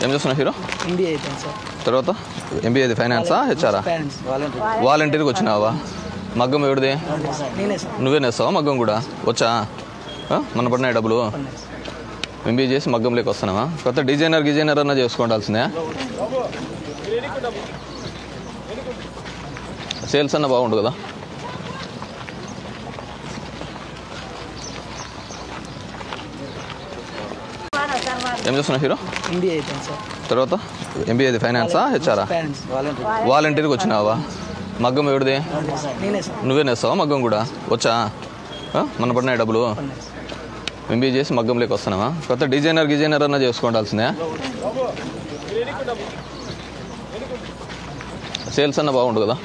ఏం చేస్తున్నావు hero MBA అయిపోయింది సార్ తర్వాత ఎంబీఏది ఫైనాన్సా హెచ్ఆరా పేరెంట్స్ వాలంటీర్కి వచ్చినావా మగ్గం ఎవరిది నేనే సార్ నువ్వే నేస్తావా మగ్గం కూడా వచ్చా ఆ? మన పడినాయి డబ్బులు ఎంబీఏ చేసి మగ్గంలోకి వస్తున్నావా కొత్త డిజైనర్ గిజైనర్ అన్న చేసుకోవాల్సిందే సేల్స్ అన్న బాగుండు కదా ఏం చేస్తున్నావు హీరో ఎంబీఏ అయిపోయింది సార్ తర్వాత ఎంబీఏది ఫైనాన్సా హెచ్ఆరా పేరెంట్స్ వాలంటీర్కి వచ్చినావా మగ్గం ఎవరిది నేనే సార్ నువ్వే నేస్తావా మగ్గం కూడా వచ్చా ఆ? మన పడినాయి డబ్బులు ఎంబీఏ చేసి మగ్గంలోకి వస్తున్నావా కొత్త డిజైనర్ గిజైనర్ అన్న చేసుకోవాల్సిందే సేల్స్ అన్న బాగుండు కదా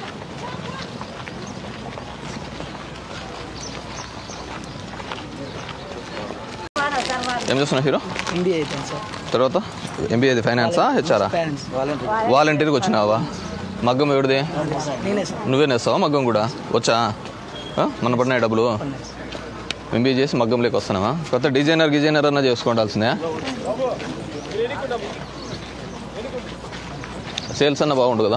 ఏం చేస్తున్నావు హీరో ఎంబీఏ అయిపోయింది సార్ తర్వాత ఎంబీఏది ఫైనాన్సా హెచ్ఆరా పేరెంట్స్ వాలంటీర్కి వచ్చినావా మగ్గం ఎవరిది నేనే సార్ నువ్వే నేస్తావా మగ్గం కూడా వచ్చా ఆ? మన పడినాయి డబ్బులు ఎంబీఏ చేసి మగ్గంలోకి వస్తున్నావా కొత్త డిజైనర్ గిజైనర్ అన్న చేసుకోవాల్సిందే సేల్స్ అన్న బాగుండు కదా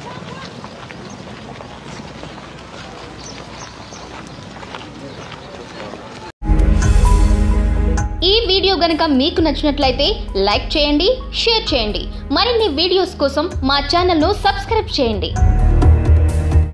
ఈ వీడియో గనుక మీకు నచ్చినట్లయితే లైక్ చేయండి షేర్ చేయండి మరిన్ని వీడియోస్ కోసం మా ఛానల్ను సబ్స్క్రైబ్ చేయండి